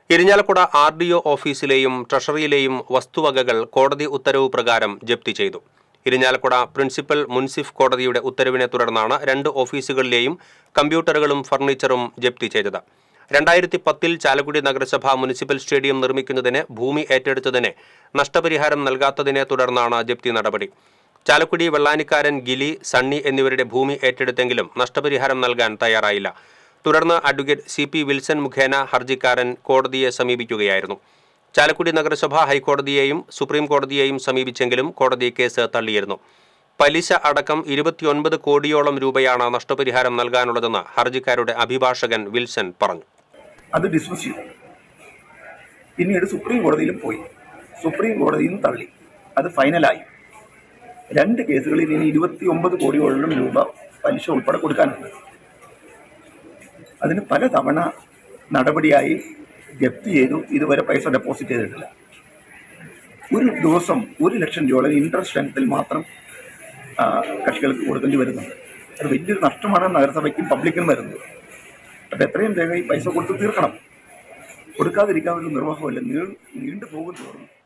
Irinjalakuda R D O ഓഫീസിലെയും ട്രഷറിയിലെയും വസ്തുവകകൾ കോടതി ഉത്തരവ് പ്രകാരം ജപ്തി ചെയ്തു ഇരിഞ്ഞാലക്കുട പ്രിൻസിപ്പൽ മുൻസിഫ് കോടതിയുടെ ഉത്തരവിനെ തുടർന്നാണ് രണ്ട് ഓഫീസുകളിലെയും കമ്പ്യൂട്ടറുകളും ഫർണിച്ചറും ജപ്തി ചെയ്തത് രണ്ടായിരത്തി പത്തിൽ ചാലക്കുടി നഗരസഭ മുനിസിപ്പൽ സ്റ്റേഡിയം നിർമ്മിക്കുന്നതിന് ഭൂമി ഏറ്റെടുത്തതിന് നഷ്ടപരിഹാരം നൽകാത്തതിനെ തുടർന്നാണ് ജപ്തി നടപടി ചാലക്കുടി വെള്ളാനിക്കാരൻ ഗിലി സണ്ണി എന്നിവരുടെ ഭൂമി ഏറ്റെടുത്തെങ്കിലും നഷ്ടപരിഹാരം നൽകാൻ തയ്യാറായില്ല തുടർന്ന് അഡ്വക്കേറ്റ് സി പി വിൽസൺ മുഖേന ഹർജിക്കാരൻ കോടതിയെ സമീപിക്കുകയായിരുന്നു ചാലക്കുടി നഗരസഭ ഹൈക്കോടതിയെയും സുപ്രീം കോടതിയെയും സമീപിച്ചെങ്കിലും കോടതി കേസ് തള്ളിയിരുന്നു പലിശ അടക്കം ഇരുപത്തിയൊൻപത് കോടിയോളം രൂപയാണ് നഷ്ടപരിഹാരം നൽകാനുള്ളതെന്ന് ഹർജിക്കാരുടെ അഭിഭാഷകൻ വിൽസൺ പറഞ്ഞു അത് ഡിസ്മിസ് ചെയ്തു പിന്നീട് സുപ്രീം കോടതിയിലും പോയി സുപ്രീം കോടതിയിൽ നിന്ന് തള്ളി അത് ഫൈനലായി രണ്ട് കേസുകളിൽ ഇനി ഇരുപത്തി ഒമ്പത് കോടിയോളം രൂപ പലിശ ഉൾപ്പെടെ കൊടുക്കാനുണ്ട് അതിന് പല തവണ നടപടിയായി ജപ്തി ചെയ്തു ഇതുവരെ പൈസ ഡെപ്പോസിറ്റ് ചെയ്തിട്ടില്ല ഒരു ദിവസം ഒരു ലക്ഷം രൂപയുടെ ഇൻട്രസ്റ്റ് ഇനത്തിൽ മാത്രം ആ, കക്ഷികൾക്ക് കൊടുക്കേണ്ടി വരുന്നുണ്ട് അത് വലിയൊരു നഷ്ടമാണ് നഗരസഭയ്ക്കും പബ്ലിക്കിനും വരുന്നത് അത് എത്രയും വേഗം ഈ പൈസ കൊടുത്ത് തീർക്കണം കൊടുക്കാതിരിക്കാൻ ഒരു നിർവാഹമല്ല നീ നീണ്ടു പോകും തോറും